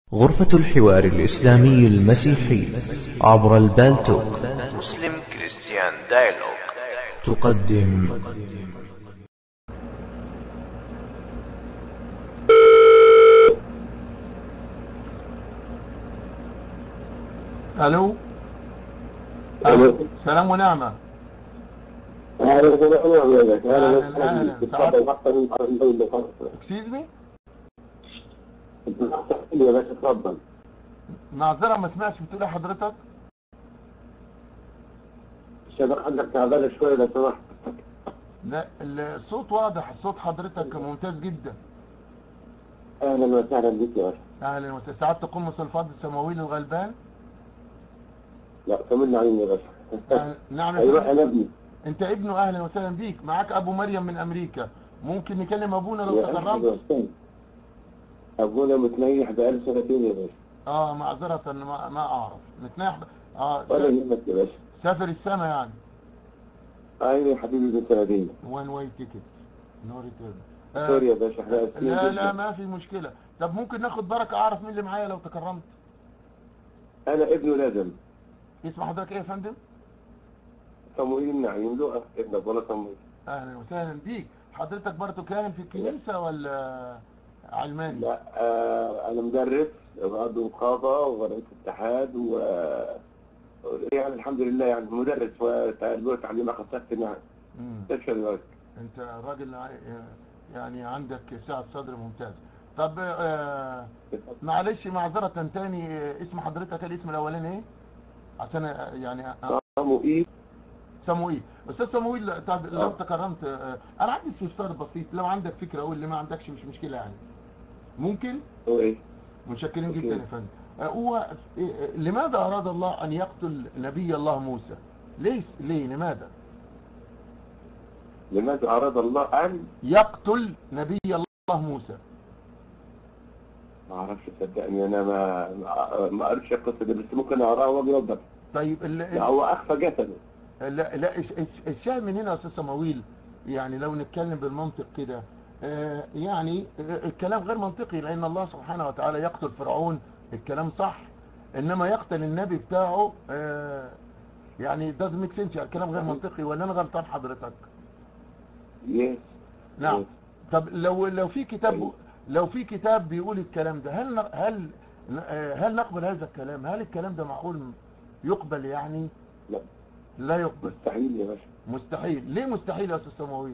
غرفة الحوار الإسلامي المسيحي عبر البالتوك مسلم كريستيان دايلوج تقدم الو الو سلام ونعمه اهلا وسهلا بك أهلاً، أهلاً. تفضل حتى من الدولة اكسكيوز مي يا باشا تفضل معذره ما سمعتش بتقول ايه حضرتك الشباب عندك تعبانة شوية لو سمحت لا الصوت واضح صوت حضرتك ممتاز جدا اهلا وسهلا بك يا باشا اهلا وسهلا سعاده قمص الفضل سماويل الغلبان لا كملنا علينا يا باشا أهلا- نعم يا ايوه فندم. انا ابني انت ابنه اهلا وسهلا بيك معاك ابو مريم من امريكا ممكن نكلم ابونا لو يا أهلاً تكرمت وسهلاً. ابونا متنيح بقاله سنتين يا باشا اه معذره ما, ما اعرف نتناح ب- اه ولا سا- يهمك يا باشا سافر السما يعني ايوه يا حبيبي من سنتين وان واي تيكت نو ريتيرن سوري يا باشا احنا اسفين لا جداً. لا ما في مشكلة طب ممكن ناخد بركة اعرف مين اللي معايا لو تكرمت انا ابنه لازم اسم حضرتك ايه يا فندم صموئيل نعيم له ابن ابونا صموئيل اهلا وسهلا بيك حضرتك برضه كاهن في الكنيسة ولا علماني لا آه انا مدرس وعنده نقابه ورئيس اتحاد و يعني الحمد لله يعني مدرس وتعليم تعليم اخصائي اجتماعي مم. تشهد ذلك انت راجل ع- يعني عندك سعة صدر ممتاز طب آه معلش معذرة تاني آه، اسم حضرتك الاسم الاولاني ايه عشان آه، يعني آه، صموئيل سموئيل استاذ سموئيل طب لو آه. تكرمت آه، انا عندي استفسار بسيط لو عندك فكرة قول اللي ما عندكش مش مشكلة يعني ممكن هو ايه؟ متشكرين أوكي. جدا يا فندم آه، هو آه، آه، لماذا اراد الله ان يقتل نبي الله موسى ليش ليه لماذا لماذا اراد الله ان يقتل نبي الله موسى ما اعرفش صدقني انا ما ما- ما قريتش القصه دي بس ممكن اقراها وابيض طيب ال- لا هو اخفى جسده لا لا الش- الش- الشاهد من هنا يا استاذ سماويل يعني لو نتكلم بالمنطق كده آه، يعني آه، الكلام غير منطقي لان الله سبحانه وتعالى يقتل فرعون الكلام صح انما يقتل النبي بتاعه آه، يعني doesn't make sense يعني الكلام غير منطقي ولا انا غلطان حضرتك يس نعم يس. طب لو لو في كتاب أيوة. لو في كتاب بيقول الكلام ده هل ن- هل آه، هل نقبل هذا الكلام هل الكلام ده معقول يقبل يعني لا لا يقبل مستحيل يا باشا مستحيل ليه مستحيل يا استاذ سماويل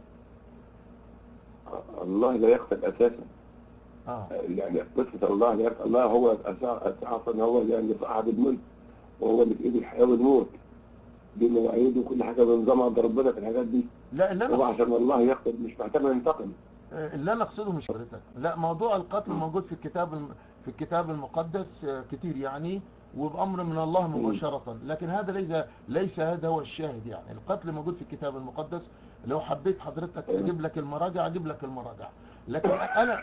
الله لا يقتل اساسا اه يعني قصة الله لا يقتل الله هو أساسا هو يعني صاحب الملك وهو اللي في ايده الحياة والموت دي مواعيد وكل حاجة بنظام عند ربنا في الحاجات دي لا اللي هو انا عشان الله يقتل مش محتاج ينتقم آه، اللي انا اقصده مش حضرتك لا موضوع القتل موجود في الكتاب الم- في الكتاب المقدس آه، كتير يعني وبامر من الله مباشره لكن هذا ليس ليس هذا هو الشاهد يعني القتل موجود في الكتاب المقدس لو حبيت حضرتك اجيب لك المراجع اجيب لك المراجع لكن انا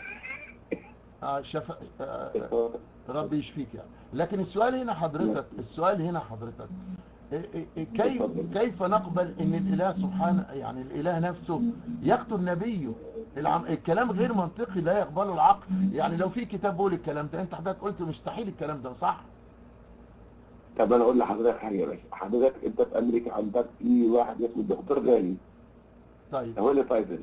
آه شف... آه ربي يشفيك يعني لكن السؤال هنا حضرتك السؤال هنا حضرتك إيه- إيه- إيه كيف كيف نقبل ان الاله سبحانه يعني الاله نفسه يقتل نبيه العم... الكلام غير منطقي لا يقبله العقل يعني لو في كتاب بيقول الكلام ده انت حضرتك قلت مستحيل الكلام ده صح طب انا اقول لحضرتك حاجة يا باشا حضرتك انت في امريكا عندك في واحد اسمه الدكتور غالي طيب هو اللي فايزل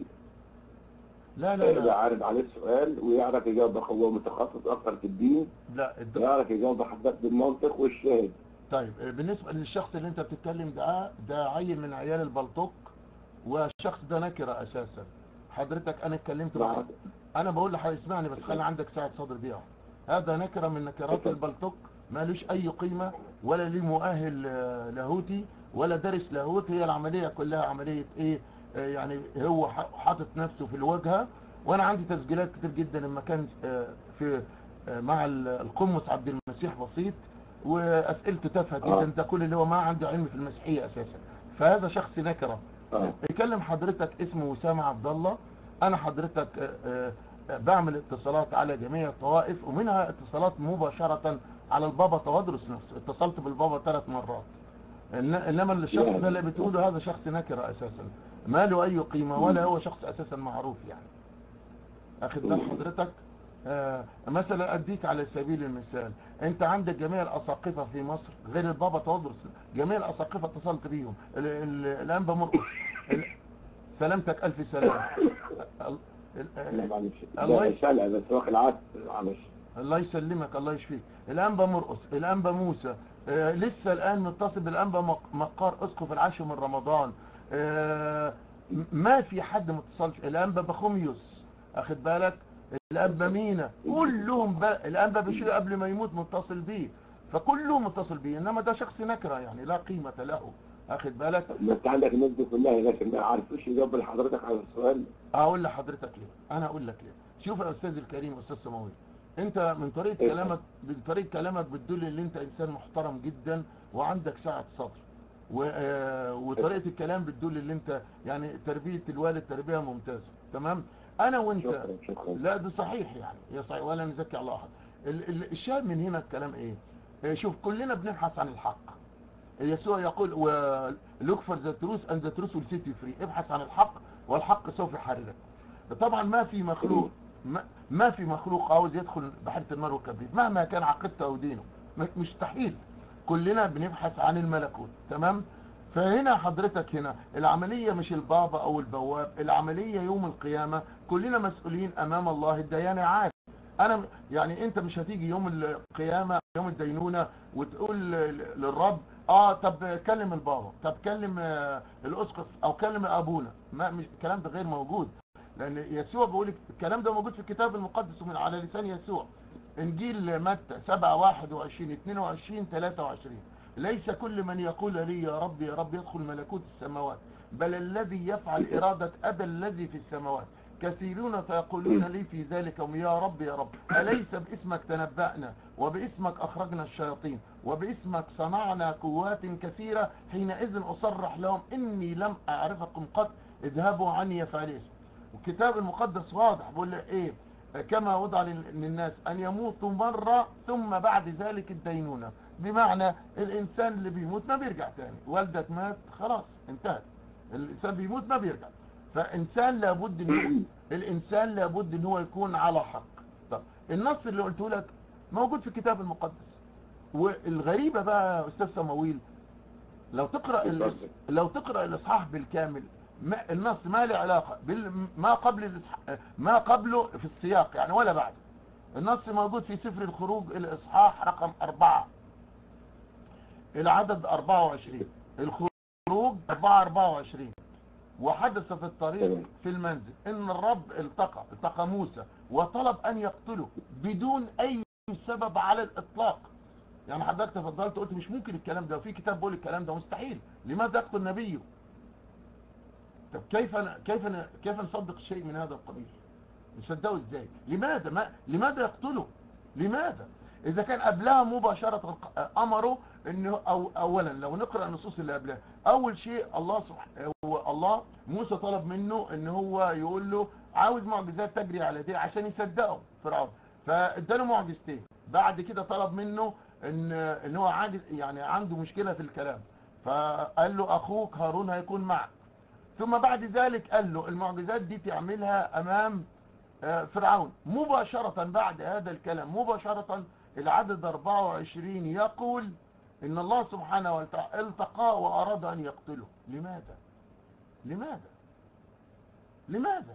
لا لا ده لا عارض عليه السؤال ويعرف يجاوبك هو متخصص اكتر في الدين لا الد... يعرف يجاوب حضرتك بالمنطق والشاهد طيب بالنسبة للشخص اللي انت بتتكلم ده ده عيل من عيال البلطوك والشخص ده نكرة اساسا حضرتك انا اتكلمت معاه بعد انا بقول لحضرتك اسمعني بس خلي عندك ساعة صدر دي واحدة هذا نكرة من نكرات اتفضل. البلطوك مالوش اي قيمة ولا ليه مؤهل آه، لاهوتي ولا دارس لاهوت هي العملية كلها عملية ايه آه، يعني هو ح- حاطط نفسه في الواجهة وانا عندي تسجيلات كتير جدا لما كان آه، في آه، مع ال- القمص عبد المسيح بسيط واسئلته تافهه آه. جدا ده كل اللي هو ما عنده علم في المسيحيه اساسا فهذا شخص نكره اه يكلم حضرتك اسمه اسامه عبد الله انا حضرتك آه، آه، بعمل اتصالات على جميع الطوائف ومنها اتصالات مباشره على البابا توادرس نفسه اتصلت بالبابا ثلاث مرات إن- انما الشخص ده اللي بتقوله هذا شخص نكره اساسا ما له اي قيمه ولا هو شخص اساسا معروف يعني اخد بال حضرتك آه، مثلا اديك على سبيل المثال انت عندك جميع الاساقفه في مصر غير البابا تودرس جميع الاساقفه اتصلت بيهم ال- ال- الانبا مرقس ال- سلامتك الف سلام ال- ال- لا معلش الله ده ي- شلع بس واخد العصر معلش الله يسلمك الله يشفيك الانبا مرقس الانبا موسى آه لسه الان متصل بالانبا مق- مقار اسقف العاشر من رمضان آه م- ما في حد متصلش الانبا بخوميوس اخد بالك الانبا مينا كلهم ب... الانبا بشير قبل ما يموت متصل بيه فكلهم متصل بيه انما ده شخص نكره يعني لا قيمه له اخد بالك ما انت عندك الناس دي كلها لكن ما عرفوش يجاوب لحضرتك على السؤال اقول لحضرتك ليه انا اقول لك ليه شوف يا استاذ الكريم استاذ سماوي انت من طريقه إيه؟ كلامك من طريقه كلامك بتدل ان انت انسان محترم جدا وعندك سعه صدر و... آه، وطريقه الكلام بتدل ان انت يعني تربيه الوالد تربيه ممتازه تمام انا وانت شكرا شكرا لا ده صحيح يعني يا صحيح ولا نزكي على احد ال- ال- الشاهد من هنا الكلام ايه آه، شوف كلنا بنبحث عن الحق يسوع يقول look for the truth and the truth will set you free ابحث عن الحق والحق سوف يحررك طبعا ما في مخلوق ما, ما في مخلوق عاوز يدخل بحيره النار والكبريت مهما كان عقيدته او دينه م- مستحيل كلنا بنبحث عن الملكوت تمام فهنا حضرتك هنا العملية مش البابا او البواب العملية يوم القيامة كلنا مسؤولين امام الله الديانة عاد انا م- يعني انت مش هتيجي يوم القيامة يوم الدينونة وتقول ل- للرب اه طب كلم البابا طب كلم آه، الاسقف او كلم ابونا ما مش الكلام ده غير موجود لان يسوع بيقول الكلام ده موجود في الكتاب المقدس من على لسان يسوع انجيل متى 7 21 22 23 ليس كل من يقول لي يا رب يا رب يدخل ملكوت السماوات بل الذي يفعل إرادة أبا الذي في السماوات كثيرون فيقولون لي في ذلك يا رب يا رب أليس باسمك تنبأنا وباسمك أخرجنا الشياطين وباسمك صنعنا قوات كثيرة حينئذ أصرح لهم إني لم أعرفكم قط اذهبوا عني يا فعل اسم والكتاب المقدس واضح بيقول لك إيه كما وضع لل- للناس أن يموتوا مرة ثم بعد ذلك الدينونة بمعنى الإنسان اللي بيموت ما بيرجع تاني والدك مات خلاص انتهت الإنسان بيموت ما بيرجع فإنسان لابد إن الإنسان لابد إن هو يكون على حق طب النص اللي قلته لك موجود في الكتاب المقدس والغريبة بقى يا أستاذ سماويل لو تقرأ الإص... لو تقرأ الإصحاح بالكامل ما النص ما له علاقة بال... ما قبل الإصحاح ما قبله في السياق يعني ولا بعده النص موجود في سفر الخروج الإصحاح رقم أربعة العدد 24 الخروج 4 24 وحدث في الطريق تمام. في المنزل ان الرب التقى التقى موسى وطلب ان يقتله بدون اي سبب على الاطلاق يعني حضرتك تفضلت قلت مش ممكن الكلام ده وفي كتاب بيقول الكلام ده مستحيل لماذا يقتل نبيه طب كيف أنا كيف أنا كيف نصدق شيء من هذا القبيل نصدقه ازاي لماذا ما لماذا يقتله لماذا اذا كان قبلها مباشره امره انه أو اولا لو نقرا النصوص اللي قبلها اول شيء الله سبحانه الله موسى طلب منه ان هو يقول له عاوز معجزات تجري على دي عشان يصدقه فرعون فاداله معجزتين بعد كده طلب منه ان ان هو عاجز يعني عنده مشكله في الكلام فقال له اخوك هارون هيكون معك ثم بعد ذلك قال له المعجزات دي تعملها امام آه، فرعون مباشرة بعد هذا الكلام مباشرة العدد 24 يقول ان الله سبحانه وتعالى التقى واراد ان يقتله لماذا لماذا لماذا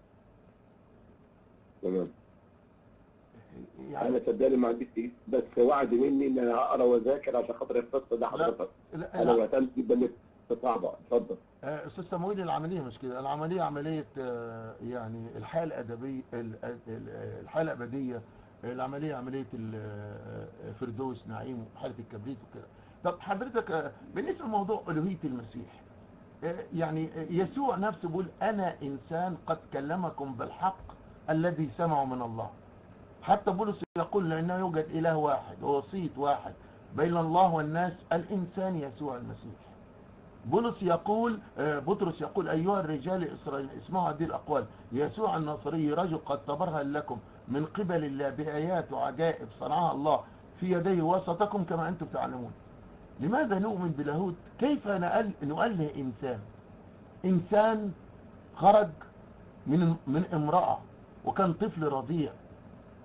تمام يعني انا صدقني ما عنديش إيه، بس وعد مني ان انا هقرا واذاكر عشان خاطر القصه ده حضرتك لا انا لا وهتمت جدا إنك صعبه اتفضل آه، استاذ سمويل العمليه مش كده العمليه عمليه آه، يعني الحياه الادبيه ال- ال- الحياه الابديه العمليه عمليه الفردوس نعيم وحاله الكبريت وكده طب حضرتك آه، بالنسبه لموضوع الوهيه المسيح آه، يعني آه، يسوع نفسه بيقول انا انسان قد كلمكم بالحق الذي سمعوا من الله حتى بولس يقول لانه يوجد اله واحد ووسيط واحد بين الله والناس الانسان يسوع المسيح بولس يقول آه، بطرس يقول أيها الرجال إسرائيل اسمعوا هذه الأقوال يسوع الناصري رجل قد تبرهن لكم من قبل الله بآيات وعجائب صنعها الله في يديه وسطكم كما أنتم تعلمون لماذا نؤمن بلاهوت كيف نقل نؤله إنسان إنسان خرج من من امرأة وكان طفل رضيع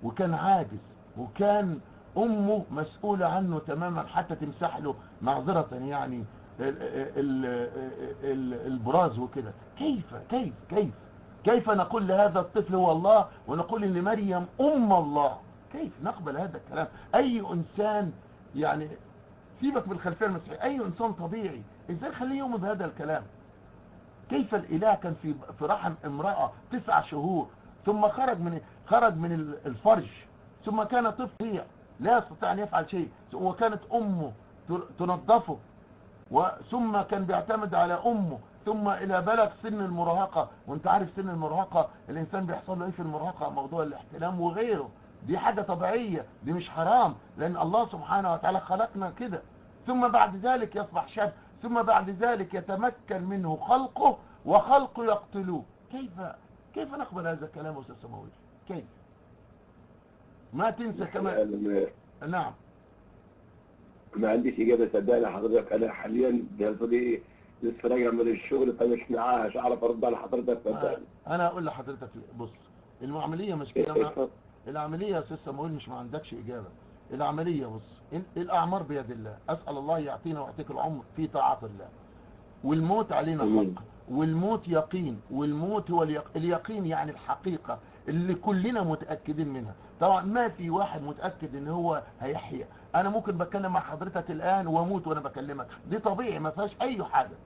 وكان عاجز وكان امه مسؤولة عنه تماما حتى تمسح له معذرة يعني ال- ال- ال- البراز وكده كيف كيف كيف كيف نقول لهذا الطفل هو الله ونقول ان مريم ام الله كيف نقبل هذا الكلام اي انسان يعني سيبك من الخلفيه المسيحيه اي انسان طبيعي ازاي خليه يؤمن بهذا الكلام كيف الاله كان في في رحم امراه تسع شهور ثم خرج من خرج من الفرج ثم كان طفل لا يستطيع ان يفعل شيء وكانت امه تنظفه وثم كان بيعتمد على امه ثم الى بلغ سن المراهقه وانت عارف سن المراهقه الانسان بيحصل له ايه في المراهقه موضوع الاحتلام وغيره دي حاجه طبيعيه دي مش حرام لان الله سبحانه وتعالى خلقنا كده ثم بعد ذلك يصبح شاب ثم بعد ذلك يتمكن منه خلقه وخلقه يقتلوه كيف كيف نقبل هذا الكلام يا استاذ سماوي كيف ما تنسى كمان أنا ما- نعم ما عنديش اجابه صدقني حضرتك انا حاليا بيصلي لسه راجع من الشغل فمش معاها مش عارف ارد على حضرتك صدقني انا اقول لحضرتك بص المعمليه مش كده ما- العمليه يا استاذ سماويل مش ما عندكش اجابه العمليه بص ال- الاعمار بيد الله اسال الله يعطينا ويعطيك العمر في طاعه الله والموت علينا آمين. حق والموت يقين والموت هو اليق... اليقين يعني الحقيقه اللي كلنا متاكدين منها طبعا ما في واحد متاكد ان هو هيحيا انا ممكن بتكلم مع حضرتك الان واموت وانا بكلمك دي طبيعي ما فيهاش اي حاجه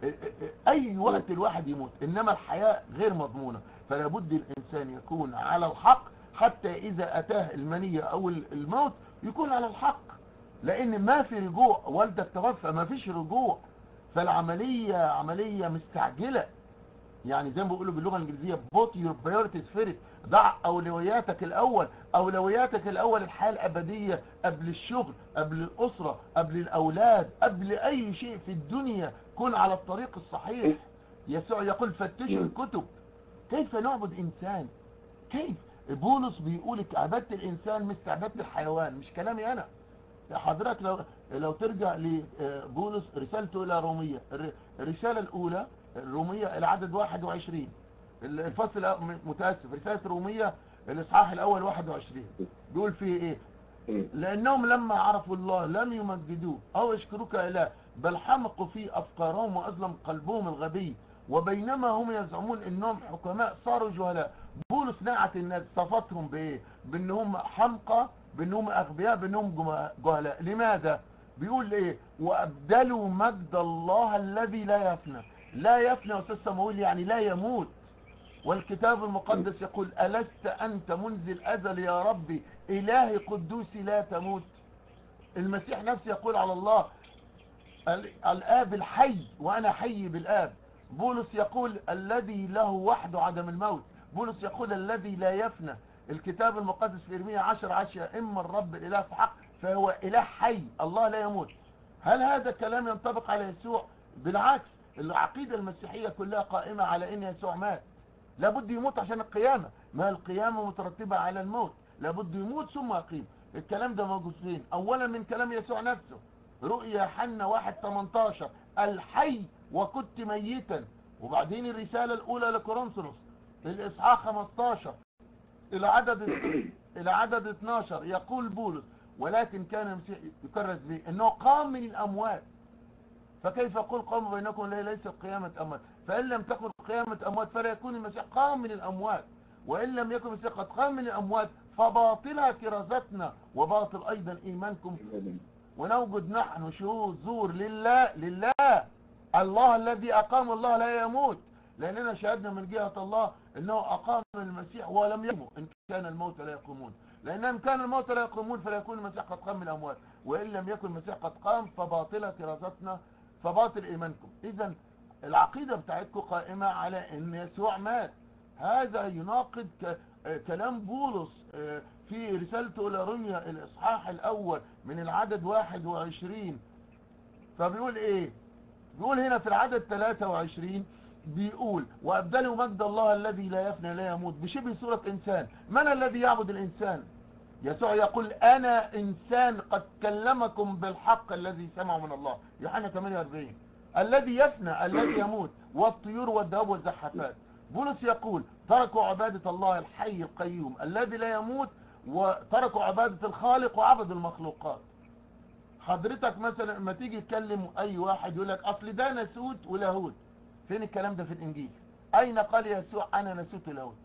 اي وقت الواحد يموت انما الحياه غير مضمونه فلا بد الانسان يكون على الحق حتى اذا اتاه المنيه او الموت يكون على الحق لان ما في رجوع والدك توفى ما فيش رجوع فالعمليه عمليه مستعجله يعني زي ما بيقولوا باللغه الانجليزيه بوت يور برايورتيز فيرست ضع اولوياتك الاول اولوياتك الاول الحياه الابديه قبل الشغل قبل الاسره قبل الاولاد قبل اي شيء في الدنيا كن على الطريق الصحيح يسوع يقول فتشوا الكتب كيف نعبد انسان كيف بولس بيقول عباده الانسان مثل عباده الحيوان مش كلامي انا حضرتك لو لو ترجع لبولس رسالته الى روميه الر- الرساله الاولى الروميه العدد 21 الفصل الأ- متاسف رساله روميه الاصحاح الاول 21 بيقول فيه ايه لانهم لما عرفوا الله لم يمجدوه او يشكروه كاله بل حمقوا في افكارهم واظلم قلبهم الغبي وبينما هم يزعمون انهم حكماء صاروا جهلاء بولس نعت الناس صفتهم بايه بان هم حمقى بان هم اغبياء بان هم جما- جهلاء لماذا بيقول ايه وابدلوا مجد الله الذي لا يفنى لا يفنى يا استاذ سماويل يعني لا يموت والكتاب المقدس يقول ألست أنت منذ الأزل يا ربي إلهي قدوسي لا تموت المسيح نفسه يقول على الله ال- الآب الحي وأنا حي بالآب بولس يقول الذي له وحده عدم الموت بولس يقول الذي لا يفنى الكتاب المقدس في إرميا عشر عشر إما الرب الإله في حق فهو إله حي الله لا يموت هل هذا الكلام ينطبق على يسوع بالعكس العقيدة المسيحية كلها قائمة على أن يسوع مات لابد يموت عشان القيامة ما القيامة مترتبة على الموت لابد يموت ثم يقيم الكلام ده موجود فين اولا من كلام يسوع نفسه رؤيا حنا واحد 18 الحي وكنت ميتا وبعدين الرسالة الاولى لكورنثوس الاصحاح 15 الى عدد الى عدد 12 يقول بولس ولكن كان المسيح يكرس به انه قام من الاموات فكيف يقول قوم بينكم لا ليس قيامة أموات فإن لم تكن قيامة أموات فلا يكون المسيح قام من الأموات وإن لم يكن المسيح قد قام من الأموات فباطلها كرازتنا وباطل أيضا إيمانكم ونوجد نحن شهود زور لله لله الله الذي أقام الله لا يموت لأننا شهدنا من جهة الله أنه أقام المسيح ولم يموت إن كان الموت لا يقومون لأن إن كان الموت لا يقومون فلا يكون المسيح قد قام من الأموات وإن لم يكن المسيح قد قام فباطلة كرازتنا فباطل إيمانكم إذا العقيدة بتاعتكم قائمة على أن يسوع مات هذا يناقض ك... آه، كلام بولس آه، في رسالته إلى روميا الإصحاح الأول من العدد 21 فبيقول إيه بيقول هنا في العدد 23 بيقول وأبدلوا مجد الله الذي لا يفنى لا يموت بشبه صورة إنسان من الذي يعبد الإنسان يسوع يقول أنا إنسان قد كلمكم بالحق الذي سمعوا من الله يوحنا 48 الذي يفنى الذي يموت والطيور والدواب والزحافات بولس يقول تركوا عبادة الله الحي القيوم الذي لا يموت وتركوا عبادة الخالق وعبدوا المخلوقات حضرتك مثلا لما تيجي تكلم اي واحد يقول لك اصل ده ناسوت ولاهوت فين الكلام ده في الانجيل اين قال يسوع انا ناسوت ولاهوت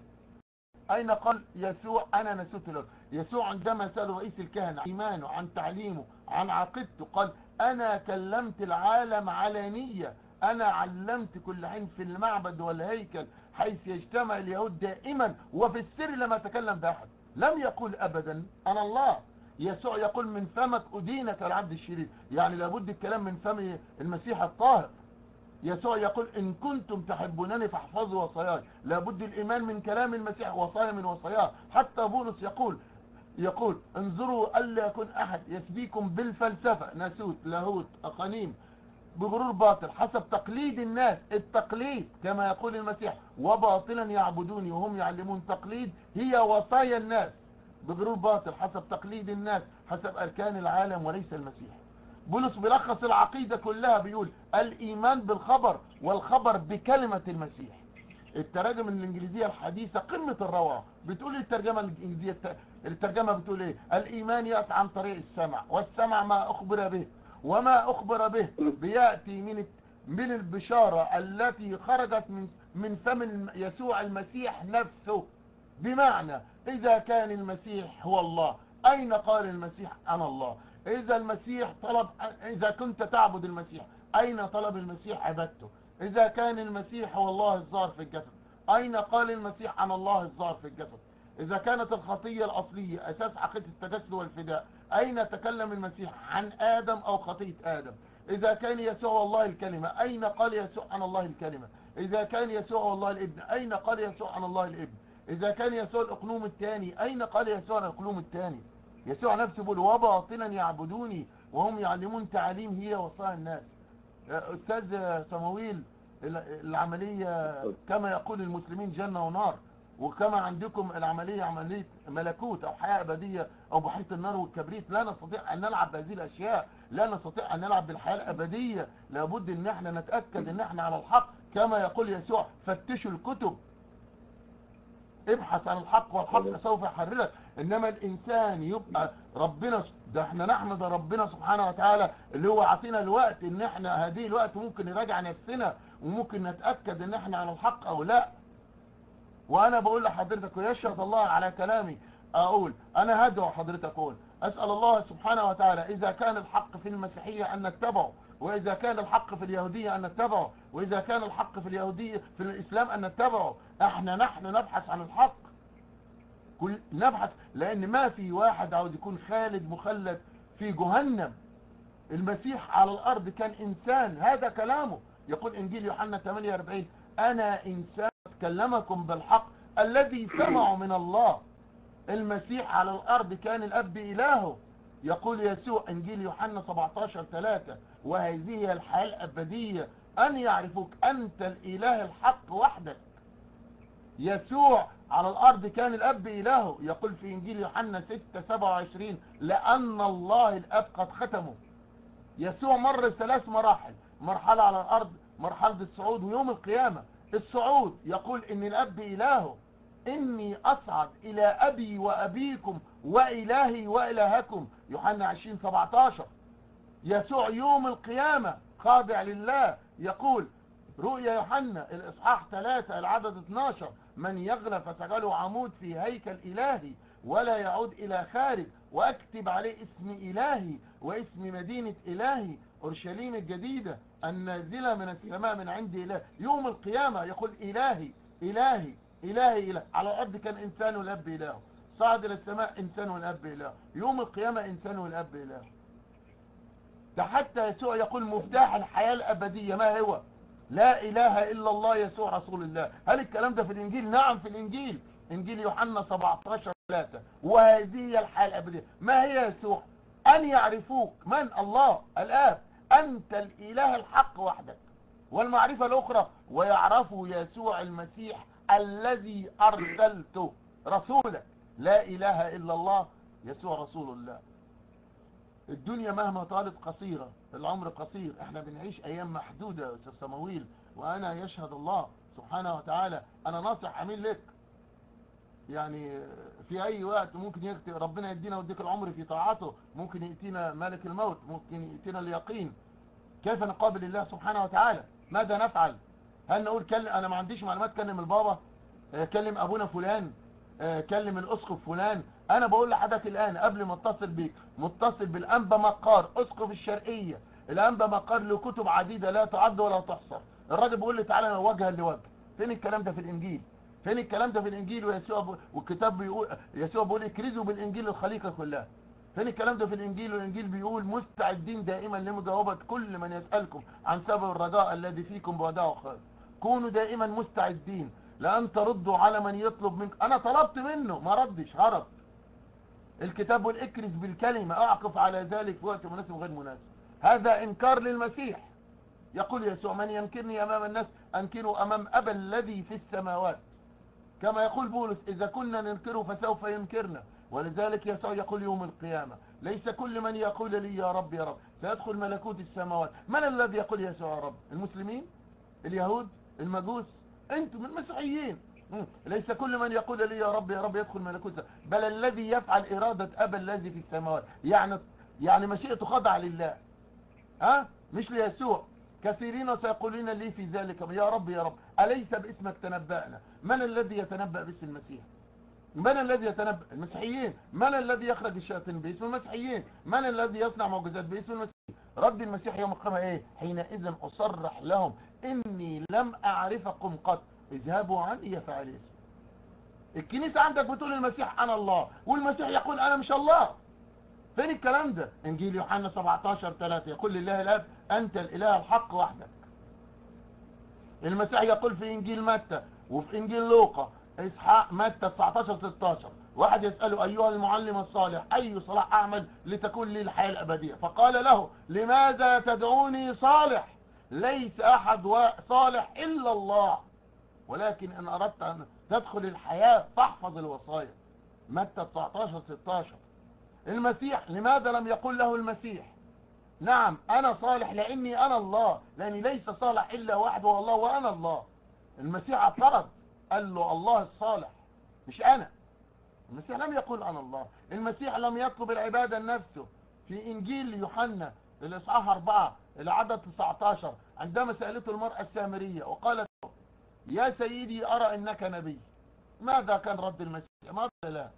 اين قال يسوع انا ناسوت ولاهوت يسوع عندما سأل رئيس الكهنة عن ايمانه عن تعليمه عن عقيدته قال انا كلمت العالم علانية انا علمت كل حين في المعبد والهيكل حيث يجتمع اليهود دائما وفي السر لم اتكلم باحد لم يقول ابدا انا الله يسوع يقول من فمك أدينك العبد الشرير يعني لابد الكلام من فم المسيح الطاهر يسوع يقول إن كنتم تحبونني فاحفظوا وصاياي لابد الإيمان من كلام المسيح وصايا من وصاياه حتى بولس يقول يقول انظروا ألا يكون أحد يسبيكم بالفلسفة ناسوت لاهوت أقانيم بغرور باطل حسب تقليد الناس التقليد كما يقول المسيح وباطلا يعبدوني وهم يعلمون تقليد هي وصايا الناس بغرور باطل حسب تقليد الناس حسب أركان العالم وليس المسيح بولس بيلخص العقيدة كلها بيقول الإيمان بالخبر والخبر بكلمة المسيح التراجم الإنجليزية الحديثة قمة الروعة بتقول الترجمة الإنجليزية الترجمة بتقول إيه الإيمان يأتي عن طريق السمع والسمع ما أخبر به وما أخبر به بيأتي من من البشارة التي خرجت من من فم يسوع المسيح نفسه بمعنى إذا كان المسيح هو الله أين قال المسيح أنا الله إذا المسيح طلب إذا كنت تعبد المسيح أين طلب المسيح عبادته إذا كان المسيح هو الله الظاهر في الجسد أين قال المسيح عن الله الظاهر في الجسد إذا كانت الخطية الأصلية أساس عقيدة التجسد والفداء أين تكلم المسيح عن آدم أو خطية آدم إذا كان يسوع هو الله الكلمة أين قال يسوع عن الله الكلمة إذا كان يسوع هو الله الابن أين قال يسوع عن الله الابن إذا كان يسوع الأقلوم الثاني أين قال يسوع الأقلوم الثاني يسوع نفسه بيقول وباطلا يعبدوني وهم يعلمون تعاليم هي وصايا الناس أستاذ سماويل العملية كما يقول المسلمين جنة ونار وكما عندكم العملية عملية ملكوت أو حياة أبدية أو بحيرة النار والكبريت لا نستطيع أن نلعب بهذه الأشياء لا نستطيع أن نلعب بالحياة الأبدية لابد أن احنا نتأكد أن احنا على الحق كما يقول يسوع فتشوا الكتب ابحث عن الحق والحق سوف يحررك انما الانسان يبقى ربنا ده احنا نحمد ربنا سبحانه وتعالى اللي هو عطينا الوقت ان احنا هذه الوقت ممكن نراجع نفسنا وممكن نتأكد ان احنا على الحق او لا وانا بقول لحضرتك ويشهد الله على كلامي اقول انا هدعو حضرتك اقول اسأل الله سبحانه وتعالى اذا كان الحق في المسيحية ان نتبعه واذا كان الحق في اليهودية ان نتبعه واذا كان الحق في اليهودية في الاسلام ان نتبعه احنا نحن نبحث عن الحق كل نبحث لان ما في واحد عاوز يكون خالد مخلد في جهنم المسيح على الارض كان انسان هذا كلامه يقول انجيل يوحنا 48 انا انسان كلمكم بالحق الذي سمعوا من الله المسيح على الارض كان الاب الهه يقول يسوع انجيل يوحنا 17 3 وهذه هي الحياه الابديه ان يعرفوك انت الاله الحق وحدك يسوع على الارض كان الاب الهه يقول في انجيل يوحنا 6 27 لان الله الاب قد ختمه يسوع مر ثلاث مراحل مرحله على الارض مرحله الصعود ويوم القيامه الصعود يقول ان الاب الهه اني اصعد الى ابي وابيكم والهي والهكم يوحنا 20 17 يسوع يوم القيامه خاضع لله يقول رؤيا يوحنا الاصحاح 3 العدد 12 من يغلى فسجله عمود في هيكل الهي ولا يعود الى خارج واكتب عليه اسم الهي واسم مدينة الهي اورشليم الجديدة النازلة من السماء من عند اله يوم القيامة يقول الهي الهي الهي اله على الارض كان انسان والاب اله صعد الى السماء انسان والاب اله يوم القيامة انسان والاب اله ده حتى يسوع يقول مفتاح الحياة الابدية ما هو لا اله الا الله يسوع رسول الله هل الكلام ده في الانجيل نعم في الانجيل انجيل يوحنا 17 3 وهذه هي الحياة الابدية ما هي يسوع ان يعرفوك من الله الاب انت الاله الحق وحدك والمعرفة الاخرى ويعرفوا يسوع المسيح الذي ارسلته رسولك لا اله الا الله يسوع رسول الله الدنيا مهما طالت قصيرة العمر قصير احنا بنعيش ايام محدودة يا استاذ سماويل وانا يشهد الله سبحانه وتعالى انا ناصح امين لك يعني في اي وقت ممكن يكتب ربنا يدينا ويديك العمر في طاعته ممكن ياتينا ملك الموت ممكن ياتينا اليقين كيف نقابل الله سبحانه وتعالى ماذا نفعل هل نقول كلم انا ما عنديش معلومات كلم البابا آه، كلم ابونا فلان آه، كلم الاسقف فلان انا بقول لحضرتك الان قبل ما اتصل بيك متصل بالانبا مقار اسقف الشرقيه الانبا مقار له كتب عديده لا تعد ولا تحصى الراجل بيقول لي تعالى وجها لوجه فين الكلام ده في الانجيل فين الكلام ده في الانجيل ويسوع ب... والكتاب بيقول يسوع بيقول اكرزوا بالانجيل الخليقه كلها فين الكلام ده في الانجيل والانجيل بيقول مستعدين دائما لمجاوبه كل من يسالكم عن سبب الرجاء الذي فيكم بوداع خير كونوا دائما مستعدين لان تردوا على من يطلب منك انا طلبت منه ما ردش هرب الكتاب بيقول اكرز بالكلمه اعقف على ذلك في وقت مناسب وغير مناسب هذا انكار للمسيح يقول يسوع من ينكرني امام الناس انكره امام ابا الذي في السماوات كما يقول بولس إذا كنا ننكره فسوف ينكرنا ولذلك يسوع يقول يوم القيامة ليس كل من يقول لي يا رب يا رب سيدخل ملكوت السماوات من الذي يقول يسوع يا رب المسلمين اليهود المجوس انتم المسيحيين مم. ليس كل من يقول لي يا رب يا رب يدخل ملكوت السماوات بل الذي يفعل إرادة أبا الذي في السماوات يعني يعني مشيئته خضع لله ها مش ليسوع كثيرين سيقولون لي في ذلك يا رب يا رب أليس باسمك تنبأنا من الذي يتنبأ باسم المسيح من الذي يتنبأ المسيحيين من الذي يخرج الشياطين باسم المسيحيين من الذي يصنع معجزات باسم المسيح رد المسيح يوم القيامة ايه حينئذ أصرح لهم إني لم أعرفكم قط اذهبوا عني يا فاعل اسم الكنيسة عندك بتقول المسيح أنا الله والمسيح يقول أنا مش الله فين الكلام ده انجيل يوحنا 17 3 يقول لله الاب انت الاله الحق وحدك المسيح يقول في انجيل متى وفي انجيل لوقا اسحاق متى 19 16 واحد يساله ايها المعلم الصالح اي صلاح اعمل لتكون لي الحياه الابديه فقال له لماذا تدعوني صالح ليس احد وا- صالح الا الله ولكن ان اردت ان تدخل الحياه فاحفظ الوصايا متى 19 16 المسيح لماذا لم يقل له المسيح نعم أنا صالح لأني أنا الله لأني ليس صالح إلا واحد هو الله وأنا الله المسيح اعترض قال له الله الصالح مش أنا المسيح لم يقل أنا الله المسيح لم يطلب العبادة لنفسه في إنجيل يوحنا الإصحاح 4 العدد 19 عندما سألته المرأة السامرية وقالت له يا سيدي أرى أنك نبي ماذا كان رد المسيح ماذا لا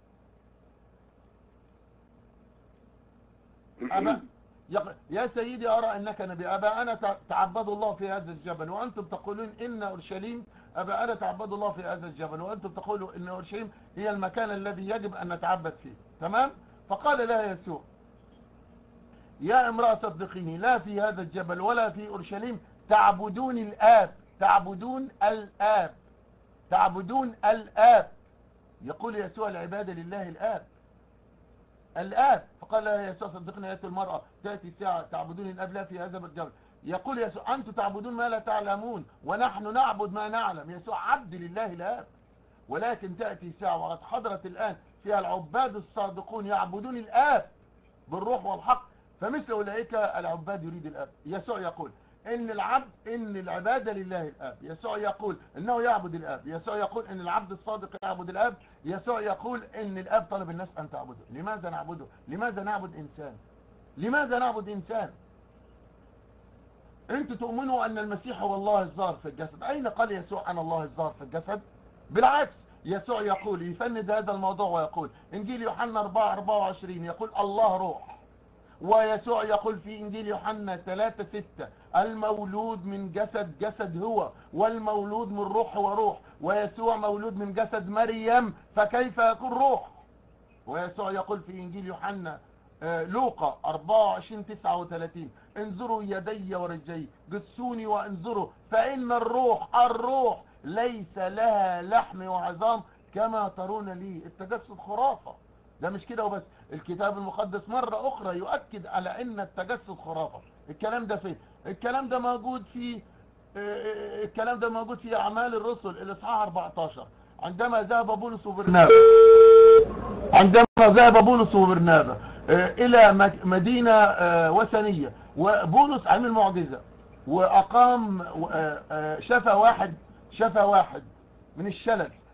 أبا يق- يا سيدي أرى أنك نبي أبا أنا تع- تعبد الله في هذا الجبل وأنتم تقولون إن أورشليم أبا أنا تعبد الله في هذا الجبل وأنتم تقولوا إن أورشليم هي المكان الذي يجب أن نتعبد فيه تمام فقال لها يسوع يا امرأة صدقيني لا في هذا الجبل ولا في أورشليم تعبدون الآب تعبدون الآب تعبدون الآب يقول يسوع العبادة لله الآب الآب فقال لها يسوع صدقني يا المرأة تأتي ساعة تعبدون الآب لا في هذا الجبل يقول يسوع أنتم تعبدون ما لا تعلمون ونحن نعبد ما نعلم يسوع عبد لله الآب ولكن تأتي ساعة وقد حضرت الآن فيها العباد الصادقون يعبدون الآب بالروح والحق فمثل أولئك العباد يريد الآب يسوع يقول إن العبد إن العبادة لله الآب يسوع يقول إنه يعبد الآب يسوع يقول إن العبد الصادق يعبد الآب يسوع يقول إن الآب طلب الناس أن تعبده لماذا نعبده لماذا نعبد إنسان لماذا نعبد إنسان أنتوا تؤمنوا أن المسيح هو الله الظاهر في الجسد أين قال يسوع أنا الله الظاهر في الجسد بالعكس يسوع يقول يفند هذا الموضوع ويقول إنجيل يوحنا 4 24 يقول الله روح ويسوع يقول في إنجيل يوحنا 3 6 المولود من جسد جسد هو والمولود من روح هو روح ويسوع مولود من جسد مريم فكيف يكون روح ويسوع يقول في إنجيل يوحنا آه، لوقا 24 39 انظروا يدي ورجلي جسوني وانظروا فإن الروح الروح ليس لها لحم وعظام كما ترون لي التجسد خرافة ده مش كده وبس الكتاب المقدس مرة أخرى يؤكد على أن التجسد خرافة الكلام ده فين الكلام ده موجود في آه، آه، الكلام ده موجود في أعمال الرسل الإصحاح 14 عندما ذهب بولس وبرنابا عندما ذهب بولس وبرنابا آه، إلى مك- مدينة آه، وثنية وبولس عمل معجزة وأقام و- آه، آه، شفى واحد شفى واحد من الشلل ف-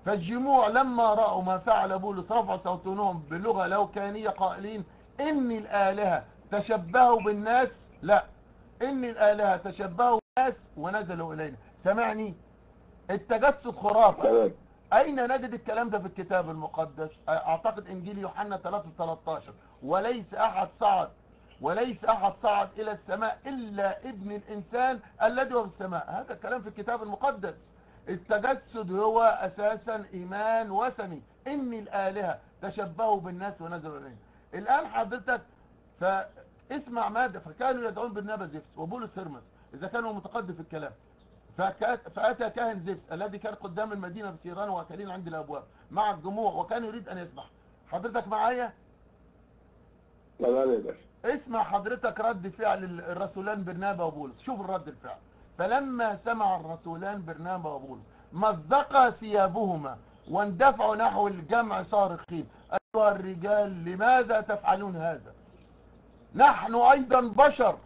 فالجموع لما رأوا ما فعل بولس رفعوا صوتهم بلغة لوكانية قائلين إن الآلهة تشبهوا بالناس لا إن الآلهة تشبهوا بالناس ونزلوا إلينا سمعني التجسد خرافة تمام أين نجد الكلام ده في الكتاب المقدس أعتقد إنجيل يوحنا 3 13 وليس أحد صعد وليس أحد صعد إلى السماء إلا ابن الإنسان الذي هو في السماء هذا الكلام في الكتاب المقدس التجسد هو أساسا إيمان وثني إن الآلهة تشبهوا بالناس ونزلوا إليهم الآن حضرتك فاسمع ماذا فكانوا يدعون بالنبى زفس وبولس هرمس إذا كانوا متقدم في الكلام فكات- فأتى كاهن زفس الذي كان قدام المدينة بسيران وأكلين عند الأبواب مع الجموع وكان يريد أن يسمح حضرتك معايا تمام يا باشا اسمع حضرتك رد فعل الرسولان برنابا وبولس شوف الرد الفعل فلما سمع الرسولان برنابا وبولس مزقا ثيابهما واندفعوا نحو الجمع صارخين أيها الرجال لماذا تفعلون هذا نحن أيضا بشر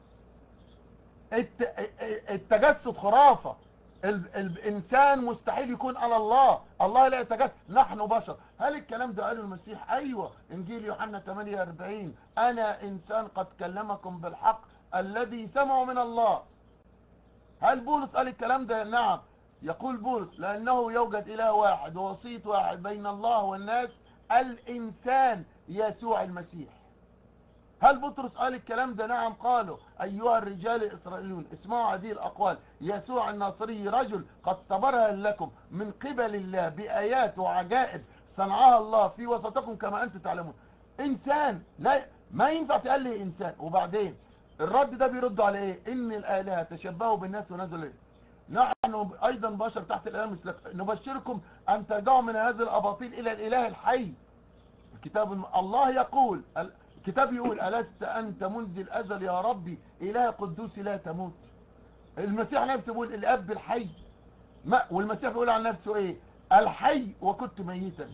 الت- التجسد خرافة ال- الإنسان مستحيل يكون على الله الله لا يتجسد نحن بشر هل الكلام ده قاله المسيح أيوة إنجيل يوحنا 48 أنا إنسان قد كلمكم بالحق الذي سمعوا من الله هل بولس قال الكلام ده نعم يقول بولس لأنه يوجد إله واحد ووسيط واحد بين الله والناس الإنسان يسوع المسيح هل بطرس قال الكلام ده نعم قالوا أيها الرجال الإسرائيليون اسمعوا هذه الأقوال يسوع الناصري رجل قد تبرهن لكم من قبل الله بآيات وعجائب صنعها الله في وسطكم كما أنتم تعلمون إنسان لا ما ينفع تقال لي إنسان وبعدين الرد ده بيردوا على إيه إن الآلهة تشبهوا بالناس ونزلوا إيه نحن أيضا بشر تحت الإله مثلك نبشركم أن ترجعوا من هذه الأباطيل إلى الإله الحي الكتاب الم... الله يقول ال- الكتاب يقول ألست أنت منذ الأزل يا ربي إله قدوس لا تموت المسيح نفسه بيقول الأب الحي ما والمسيح بيقول عن نفسه إيه الحي وكنت ميتا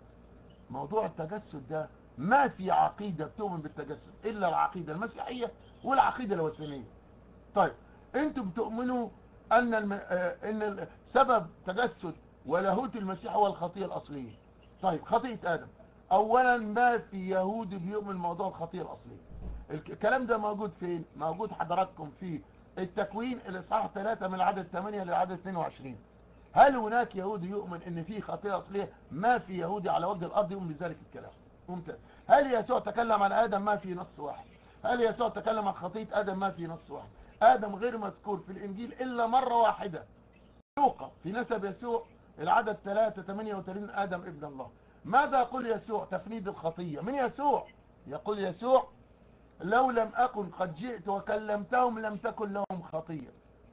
موضوع التجسد ده ما في عقيدة بتؤمن بالتجسد إلا العقيدة المسيحية والعقيدة الوثنية طيب انتم بتؤمنوا ان الم... آه، ان ال- سبب تجسد ولاهوت المسيح هو الخطيه الاصليه طيب خطيه ادم اولا ما في يهودي بيؤمن موضوع الخطيه الاصليه الك- الكلام ده موجود فين موجود حضراتكم في التكوين الاصحاح 3 من العدد 8 للعدد 22 هل هناك يهودي يؤمن ان في خطيه اصليه ما في يهودي على وجه الارض يؤمن بذلك الكلام ممتاز هل يسوع تكلم عن ادم ما في نص واحد هل يسوع تكلم عن خطيه ادم ما في نص واحد ادم غير مذكور في الانجيل الا مره واحده لوقا في نسب يسوع العدد 3 38 ادم ابن الله ماذا يقول يسوع تفنيد الخطيه من يسوع يقول يسوع لو لم اكن قد جئت وكلمتهم لم تكن لهم خطيه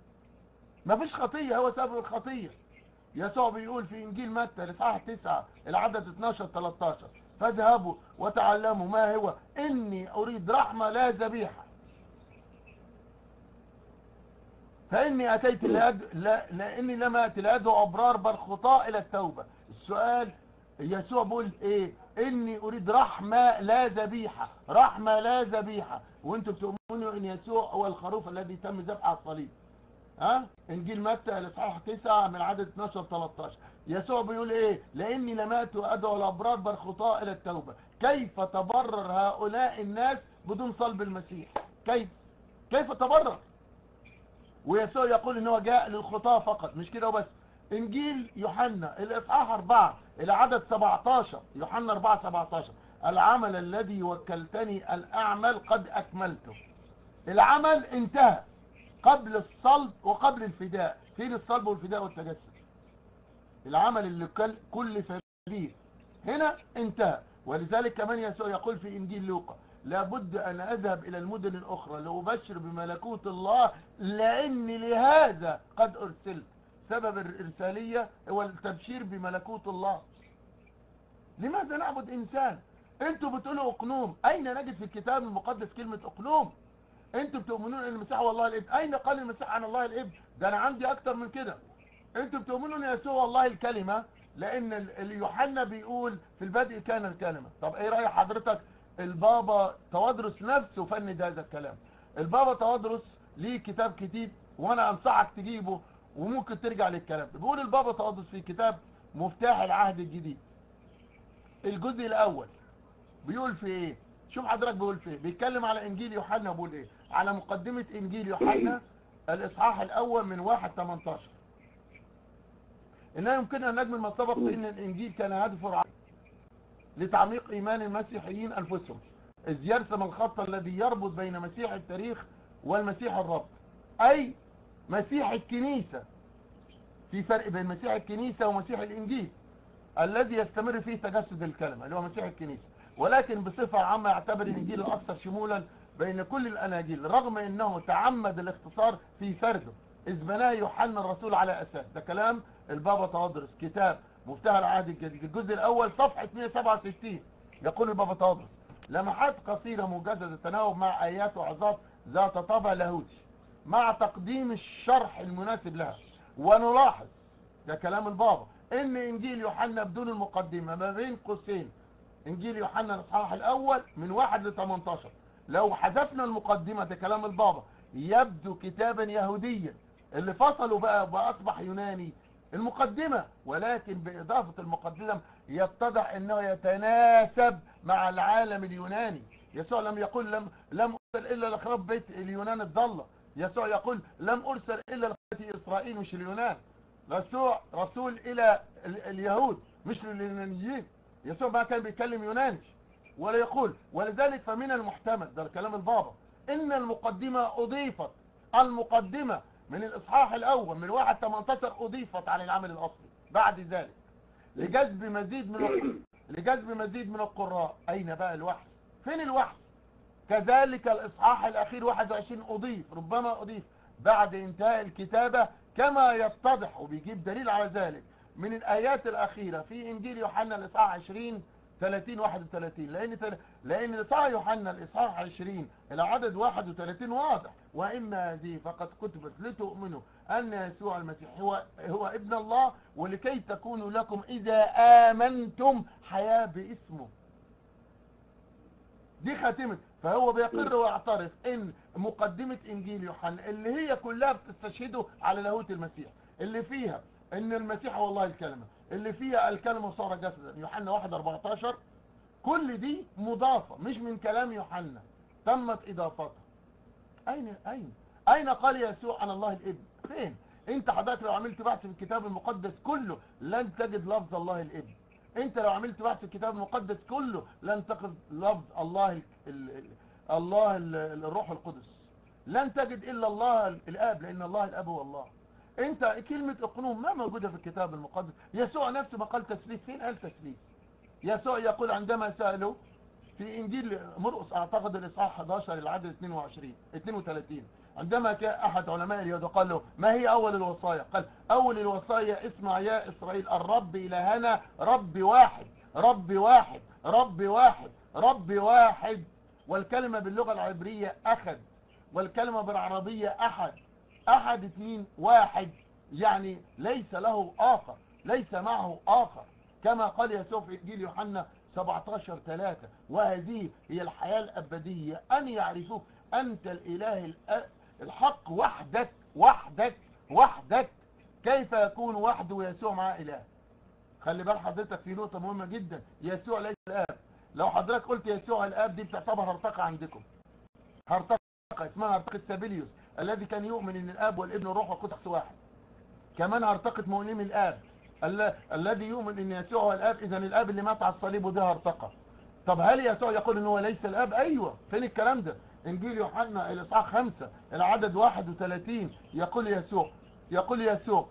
ما فيش خطيه هو سبب الخطيه يسوع بيقول في انجيل متى الاصحاح 9 العدد 12 13 فاذهبوا وتعلموا ما هو اني اريد رحمه لا ذبيحه فاني اتيت لأد... لا... لاني لم اتي لادعو ابرار بل خطاء الى التوبه السؤال يسوع بيقول ايه اني اريد رحمه لا ذبيحه رحمه لا ذبيحه وانتم بتؤمنوا ان يسوع هو الخروف الذي تم ذبحه على الصليب ها انجيل متى الاصحاح 9 من عدد 12 13 يسوع بيقول ايه لاني لم اتي وادعو الابرار بل خطاء الى التوبه كيف تبرر هؤلاء الناس بدون صلب المسيح كيف كيف تبرر ويسوع يقول ان هو جاء للخطاة فقط مش كده وبس انجيل يوحنا الاصحاح 4 الى عدد 17 يوحنا 4 17 العمل الذي وكلتني الاعمل قد اكملته العمل انتهى قبل الصلب وقبل الفداء فين الصلب والفداء والتجسد العمل اللي كل كل فديه هنا انتهى ولذلك كمان يسوع يقول في انجيل لوقا لابد ان اذهب الى المدن الاخرى لابشر بملكوت الله لاني لهذا قد ارسلت سبب الارساليه هو التبشير بملكوت الله لماذا نعبد انسان انتوا بتقولوا اقنوم اين نجد في الكتاب المقدس كلمه اقنوم انتوا بتؤمنون ان المسيح هو الله الابن اين قال المسيح عن الله الابن ده انا عندي اكتر من كده انتوا بتؤمنون ان يسوع الله الكلمه لان ال- ال- يوحنا بيقول في البدء كان الكلمه طب ايه راي حضرتك البابا توادرس نفسه فند هذا الكلام البابا توادرس ليه كتاب جديد وانا انصحك تجيبه وممكن ترجع للكلام ده بيقول البابا توادرس في كتاب مفتاح العهد الجديد الجزء الاول بيقول في ايه شوف حضرتك بيقول في ايه بيتكلم على انجيل يوحنا بيقول ايه على مقدمة انجيل يوحنا الاصحاح الاول من واحد 18 انه يمكننا ان نجمل ما سبق ان الانجيل كان هدفه رعاية لتعميق ايمان المسيحيين انفسهم اذ يرسم الخط الذي يربط بين مسيح التاريخ والمسيح الرب اي مسيح الكنيسة في فرق بين مسيح الكنيسة ومسيح الانجيل الذي يستمر فيه تجسد الكلمة اللي هو مسيح الكنيسة ولكن بصفة عامة يعتبر الانجيل الاكثر شمولا بين كل الاناجيل رغم انه تعمد الاختصار في فرده اذ بناه يوحنا الرسول على اساس ده كلام البابا تواضرس كتاب مفتاح العهد الجديد الجزء الاول صفحة 167 يقول البابا تواضرس لمحات قصيرة موجزة التناوب مع ايات وعظات ذات طابع لاهوتي مع تقديم الشرح المناسب لها ونلاحظ ده كلام البابا ان انجيل يوحنا بدون المقدمة ما بين قوسين انجيل يوحنا الاصحاح الاول من 1 ل 18 لو حذفنا المقدمة ده كلام البابا يبدو كتابا يهوديا اللي فصلوا بقى واصبح يوناني المقدمة ولكن باضافة المقدمة يتضح انه يتناسب مع العالم اليوناني يسوع لم يقول لم لم ارسل الا لخراب بيت اليونان الضالة يسوع يقول لم ارسل الا لخراب اسرائيل مش اليونان يسوع رسول الى ال- اليهود مش لليونانيين يسوع ما كان بيتكلم يوناني ولا يقول ولذلك فمن المحتمل ده كلام البابا ان المقدمة اضيفت المقدمة من الاصحاح الاول من واحد 18 اضيفت على العمل الاصلي بعد ذلك لجذب مزيد من الق- لجذب مزيد من القراء اين بقى الوحي فين الوحي كذلك الاصحاح الاخير 21 اضيف ربما اضيف بعد انتهاء الكتابة كما يتضح وبيجيب دليل على ذلك من الايات الاخيرة في انجيل يوحنا الاصحاح 20 30 31 لان تل... لان الاصحاح يوحنا الاصحاح 20 العدد 31 واضح واما هذه فقد كتبت لتؤمنوا ان يسوع المسيح هو هو ابن الله ولكي تكونوا لكم اذا امنتم حياه باسمه دي خاتمة فهو بيقر ويعترف ان مقدمة انجيل يوحنا اللي هي كلها بتستشهده على لاهوت المسيح اللي فيها ان المسيح هو الله الكلمة اللي فيها الكلمة صار جسدا يوحنا 1 14 كل دي مضافة مش من كلام يوحنا تمت اضافتها اين اين اين قال يسوع عن الله الابن فين انت حضرتك لو عملت بحث في الكتاب المقدس كله لن تجد لفظ الله الابن انت لو عملت بحث في الكتاب المقدس كله لن تجد لفظ الله ال ال ال الله ال الروح القدس لن تجد الا الله الاب لان الله الاب هو الله انت كلمة اقنوم ما موجودة في الكتاب المقدس يسوع نفسه ما قال تسليس فين قال تسليس يسوع يقول عندما سألوا في انجيل مرقس اعتقد الاصحاح 11 العدد 22 32 عندما كان احد علماء اليهود قال له ما هي اول الوصايا قال اول الوصايا اسمع يا اسرائيل الرب الهنا رب واحد رب واحد رب واحد رب واحد والكلمة باللغة العبرية اخد والكلمة بالعربية احد احد اثنين واحد يعني ليس له اخر ليس معه اخر كما قال يسوع في انجيل يوحنا 17 3 وهذه هي الحياة الأبدية أن يعرفوك أنت الإله الأ- الحق وحدك وحدك وحدك كيف يكون وحده يسوع مع إله خلي بال حضرتك في نقطة مهمة جدا يسوع ليس الآب لو حضرتك قلت يسوع الآب دي بتعتبر هرطقة عندكم هرطقة اسمها هرطقة سابيليوس الذي كان يؤمن ان الآب والابن والروح والقدس واحد كمان هرطقة مؤمن الآب ال- الذي يؤمن ان يسوع هو الآب اذا الآب اللي مات على الصليب وده هرطقة طب هل يسوع يقول ان هو ليس الآب ايوه فين الكلام ده انجيل يوحنا الاصحاح 5 العدد 31 يقول يسوع يقول يسوع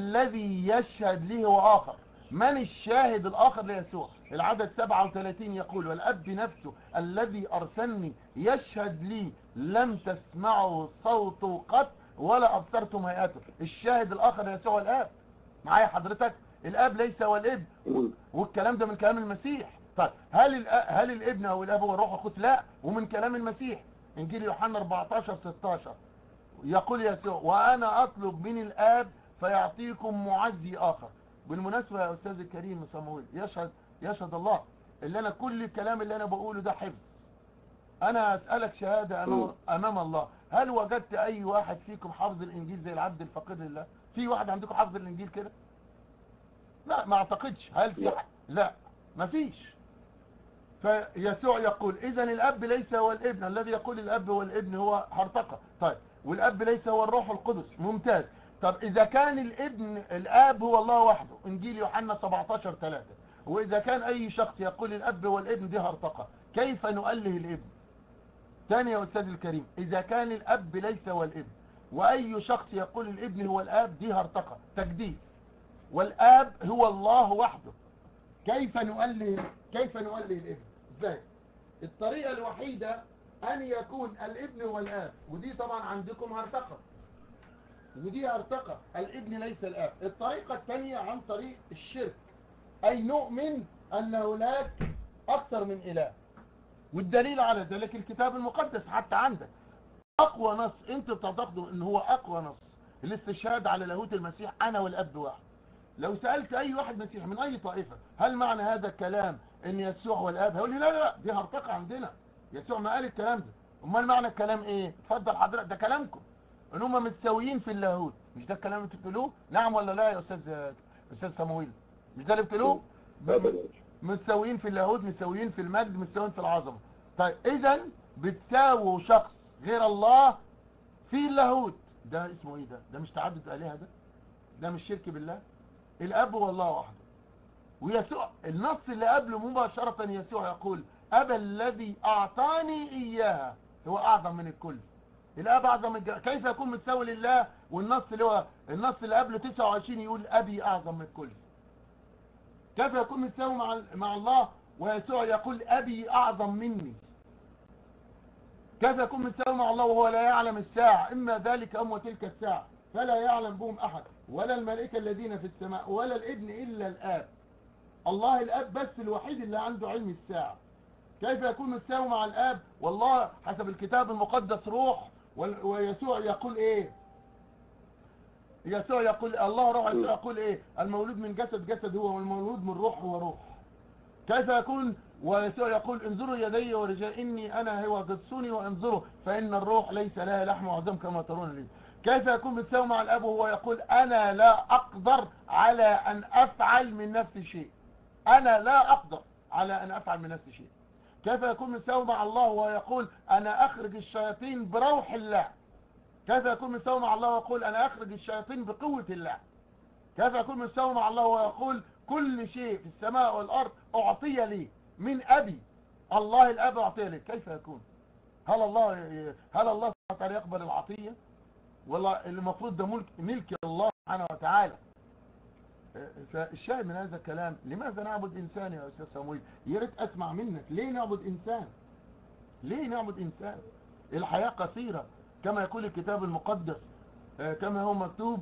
الذي يشهد لي هو آخر من الشاهد الآخر ليسوع العدد 37 يقول والأب نفسه الذي أرسلني يشهد لي لم تسمعوا صوته قط ولا أبصرتم هيئته الشاهد الآخر ليسوع الآب معايا حضرتك الآب ليس هو الابن والكلام ده من كلام المسيح طيب هل الأ- هل الابن او الاب هو الروح القدس لا ومن كلام المسيح انجيل يوحنا 14 16 يقول يسوع وانا اطلب من الاب فيعطيكم معزي اخر بالمناسبه يا استاذ الكريم صمويل يشهد يشهد الله اللي انا كل الكلام اللي انا بقوله ده حفظ انا اسالك شهاده امام امام الله هل وجدت اي واحد فيكم حافظ الانجيل زي العبد الفقير لله في واحد عندكم حافظ الانجيل كده لا ما اعتقدش هل في لا. ح- لا ما فيش فيسوع يقول اذا الاب ليس هو الابن الذي يقول الاب هو الابن هو هرطقه طيب والاب ليس هو الروح القدس ممتاز طب اذا كان الابن الاب هو الله وحده انجيل يوحنا 17 3 واذا كان اي شخص يقول الاب هو الابن دي هرطقه كيف نؤله الابن ثاني يا استاذ الكريم اذا كان الاب ليس هو الابن واي شخص يقول الابن هو الاب دي هرطقه تجديد والاب هو الله وحده كيف نؤله كيف نؤله الابن ازاي الطريقه الوحيده ان يكون الابن هو الاب ودي طبعا عندكم هرطقه ودي هرطقه الابن ليس الاب الطريقه الثانيه عن طريق الشرك اي نؤمن ان هناك اكثر من اله والدليل على ذلك الكتاب المقدس حتى عندك اقوى نص انتوا بتعتقدوا ان هو اقوى نص الاستشهاد على لاهوت المسيح انا والاب واحد لو سالت اي واحد مسيحي من اي طائفه هل معنى هذا الكلام ان يسوع هو الاب هيقول لي لا لا لا دي هرطقه عندنا يسوع ما قال الكلام ده امال معنى الكلام ايه اتفضل حضرتك ده كلامكم ان هم متساويين في اللاهوت مش ده الكلام اللي انتوا بتقولوه نعم ولا لا يا استاذ استاذ صمويل مش ده اللي بتقولوه أبداً. متساويين في اللاهوت متساويين في المجد متساويين في العظمه طيب اذا بتساووا شخص غير الله في اللاهوت ده اسمه ايه ده ده مش تعدد الهه ده ده مش شرك بالله الاب هو الله وحده ويسوع النص اللي قبله مباشره يسوع يقول ابا الذي اعطاني اياها هو اعظم من الكل الاب اعظم من الج- كيف يكون متساوي لله والنص اللي هو النص اللي قبله 29 يقول ابي اعظم من الكل كيف يكون متساوي مع مع الله ويسوع يقول ابي اعظم مني كيف يكون متساوي مع الله وهو لا يعلم الساعة إما ذلك أم وتلك الساعة فلا يعلم بهم أحد ولا الملائكة الذين في السماء ولا الابن إلا الآب الله الآب بس الوحيد اللي عنده علم الساعة كيف يكون متساوي مع الآب والله حسب الكتاب المقدس روح وال- ويسوع يقول إيه يسوع يقول الله روح يسوع يقول إيه المولود من جسد جسد هو والمولود من روح هو روح كيف يكون ويسوع يقول انظروا يدي ورجال اني انا هو قدسوني وانظروا فان الروح ليس لها لحم وعظام كما ترون لي كيف يكون متساوي مع الاب وهو يقول انا لا اقدر على ان افعل من نفسي شيء انا لا اقدر على ان افعل من نفسي شيء كيف يكون متساوي مع الله وهو يقول انا اخرج الشياطين بروح الله كيف يكون متساوي مع الله ويقول انا اخرج الشياطين بقوه الله كيف يكون متساوي مع الله ويقول كل شيء في السماء والارض اعطي لي من ابي الله الاب اعطي لي كيف يكون هل الله هل الله سبحانه وتعالى يقبل العطيه ولا المفروض ده ملك ملك الله سبحانه وتعالى فالشاهد من هذا الكلام لماذا نعبد انسان يا استاذ صمويل يا ريت اسمع منك ليه نعبد انسان ليه نعبد انسان الحياه قصيره كما يقول الكتاب المقدس آه، كما هو مكتوب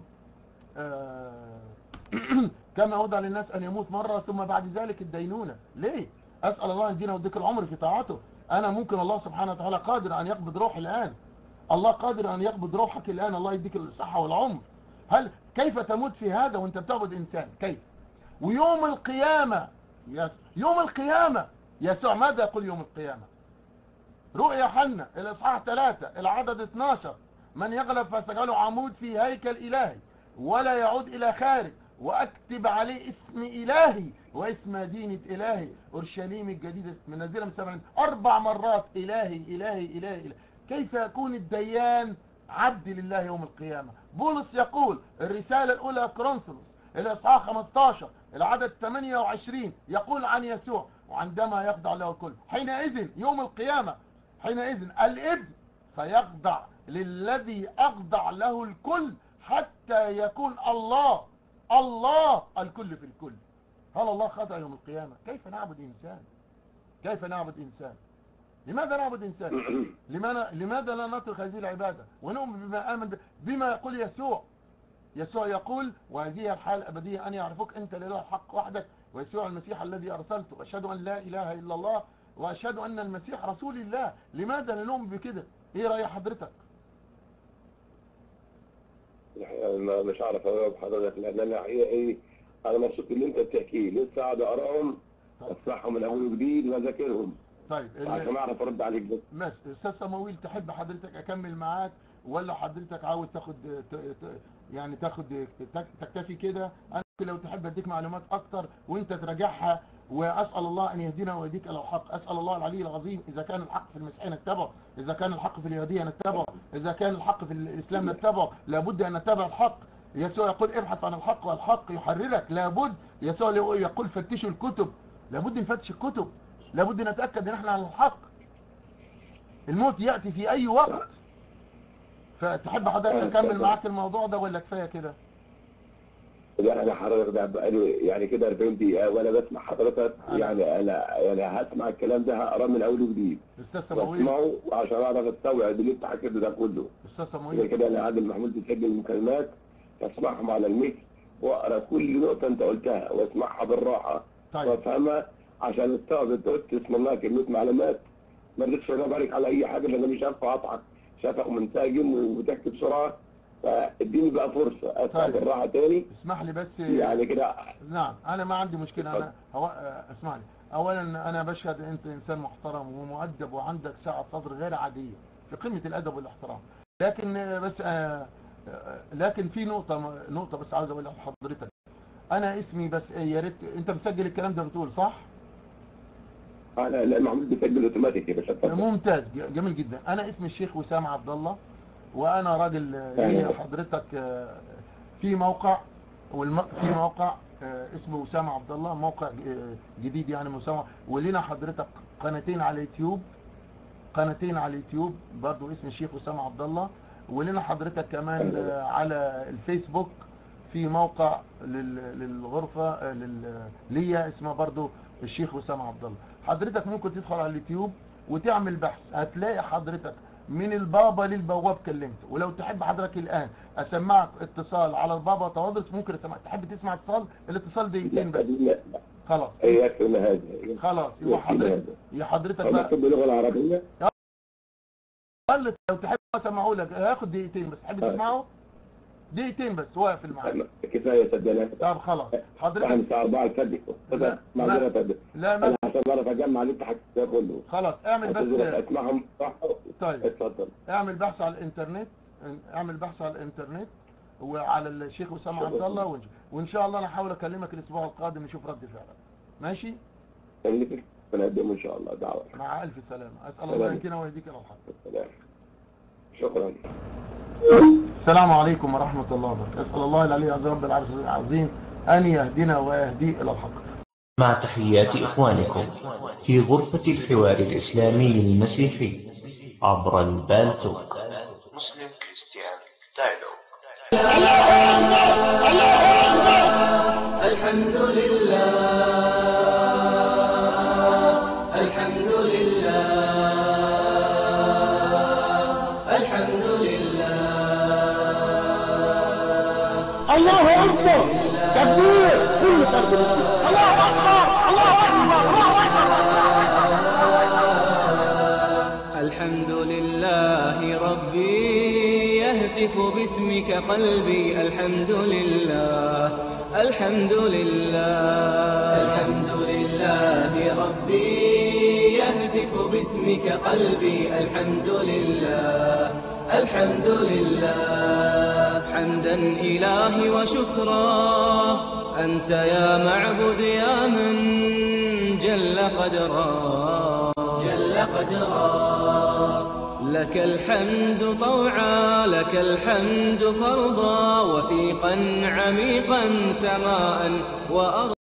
آه، كما أوضع للناس أن يموت مرة ثم بعد ذلك الدينونة ليه؟ أسأل الله يدينا ويديك العمر في طاعته أنا ممكن الله سبحانه وتعالى قادر أن يقبض روحي الآن الله قادر أن يقبض روحك الآن الله يديك الصحة والعمر هل كيف تموت في هذا وانت بتعبد إنسان كيف ويوم القيامة يس يوم القيامة يسوع ماذا يقول يوم القيامة رؤيا حنا الإصحاح 3 العدد 12 من يغلب فسجعله عمود في هيكل إلهي ولا يعود إلى خارج وأكتب عليه اسم إلهي واسم مدينة إلهي أورشليم الجديدة منزلة من سبع أربع مرات إلهي إلهي إلهي, إلهي. كيف يكون الديان عبد لله يوم القيامة بولس يقول الرسالة الأولى كرونسلوس الإصحاح 15 العدد 28 يقول عن يسوع وعندما يخضع له الكل حينئذ يوم القيامة حينئذ الابن سيخضع للذي أخضع له الكل حتى يكون الله الله الكل في الكل هل الله خضع يوم القيامة كيف نعبد إنسان كيف نعبد إنسان لماذا نعبد إنسان لماذا, لماذا لا نترك هذه العبادة ونؤمن بما آمن ب- بما يقول يسوع يسوع يقول وهذه الحالة الأبدية أن يعرفوك أنت الإله الحق وحدك ويسوع المسيح الذي أرسلته وأشهد أن لا إله إلا الله وأشهد أن المسيح رسول الله لماذا لا نؤمن بكده إيه رأي حضرتك يعني ما- مش عارف اجاوب حضرتك لان انا هي ايه انا مبسوط اللي انت بتحكيه لسه قاعد اقراهم اصحهم من اول وجديد واذاكرهم طيب ال- عشان اعرف ارد عليك بس ماشي استاذ صمويل تحب حضرتك اكمل معاك ولا حضرتك عاوز تاخد ت- ت- يعني تاخد تك- تكتفي كده لو تحب اديك معلومات اكتر وانت تراجعها واسال الله ان يهدينا ويهديك الى الحق اسال الله العلي العظيم اذا كان الحق في المسيحيه نتبعه اذا كان الحق في اليهوديه نتبعه اذا كان الحق في الاسلام نتبعه لابد ان نتبع الحق يسوع يقول ابحث عن الحق والحق يحررك لابد يسوع يقول فتشوا الكتب لابد نفتش الكتب لابد نتاكد ان احنا على الحق الموت ياتي في اي وقت فتحب حضرتك اكمل معاك الموضوع ده ولا كفايه كده لا انا حضرتك ده بقالي يعني كده 40 دقيقه وانا بسمع حضرتك أنا- يعني انا يعني هسمع الكلام ده هقراه من اول وجديد استاذ سماويل واسمعه عشان اعرف استوعب اللي انت حكيته ده كله استاذ كده سماويل كده انا عادل محمود بسجل المكالمات اسمعهم على الميك واقرا كل نقطه انت قلتها واسمعها بالراحه طيب وافهمها عشان استوعب انت قلت اسم الله كلمه معلومات ما رضيتش انا ابارك على اي حاجه لان مش عارف اقطعك شافك منسجم وبتحكي بسرعه فاديني بقى فرصه اسمع طيب. بالراحه تاني اسمح لي بس يعني كده نعم انا ما عندي مشكله اتفضل. انا هو آه، اسمعني اولا انا بشهد ان انت انسان محترم ومؤدب وعندك سعه صدر غير عاديه في قمه الادب والاحترام لكن آه، بس آه، آه، لكن في نقطه نقطه بس عاوز اقولها لحضرتك انا اسمي بس آه، يا ريت انت مسجل الكلام ده بتقول صح انا لا معمول بسجل اوتوماتيك يا باشا اتفضل ممتاز ج- جميل جدا انا اسمي الشيخ وسام عبد الله وانا راجل آه، ليا حضرتك آه، في موقع والم... في موقع آه، اسمه وسام عبد الله موقع آه، جديد يعني مسمى ولينا حضرتك قناتين على اليوتيوب قناتين على اليوتيوب برضو اسم الشيخ وسام عبد الله ولنا حضرتك كمان آه، على الفيسبوك في موقع لل- للغرفة آه، لل- ليا اسمها برضو الشيخ وسام عبد الله حضرتك ممكن تدخل على اليوتيوب وتعمل بحث هتلاقي حضرتك من البابا للبواب كلمته ولو تحب حضرتك الان اسمعك اتصال على البابا توادرس ممكن اسمعك تحب تسمع اتصال الاتصال دقيقتين بس لا خلاص لا يكفي هذا خلاص يبقى يكفي حضرتك هذا يا حضرتك هو بقى مكتوب باللغه العربيه قال لو تحب اسمعه لك هياخد دقيقتين بس تحب آه. تسمعه دقيقتين بس واقف المعاد كفايه صدقني طب خلاص احنا حضرتك الساعه 4 الفجر لا، معذره لا. فجر لا ما انا عشان اعرف اجمع اللي انت حكيته ده كله خلاص اعمل اعتذر بس اسمعهم صح طيب اتفضل اعمل بحث على الانترنت اعمل بحث على الانترنت وعلى الشيخ وسام عبد الله وإن- وان شاء الله انا هحاول اكلمك الاسبوع القادم نشوف رد فعلك ماشي خليك بنقدم ان شاء الله دعوه مع الف سلامه اسال الله سلام. يهدينا ويهديك الى الحق السلام شكرا السلام عليكم ورحمه الله وبركاته اسال الله العلي العظيم رب العرش العظيم ان يهدينا ويهدي الى الحق مع تحيات إخوانكم في غرفة الحوار الإسلامي المسيحي عبر البالتوك مسلم كريستيان دايلوج الحمد لله الحمد لله الحمد لله الله اكبر تكبير كل تكبير الله اكبر الله اكبر الله اكبر الحمد لله ربي يهتف باسمك قلبي الحمد لله الحمد لله الحمد لله ربي يهتف باسمك قلبي الحمد لله الحمد لله حمدا إلهي وشكرا أنت يا معبد يا من جل قدرا جل قدرا لك الحمد طوعا لك الحمد فرضا وثيقا عميقا سماء وأرضا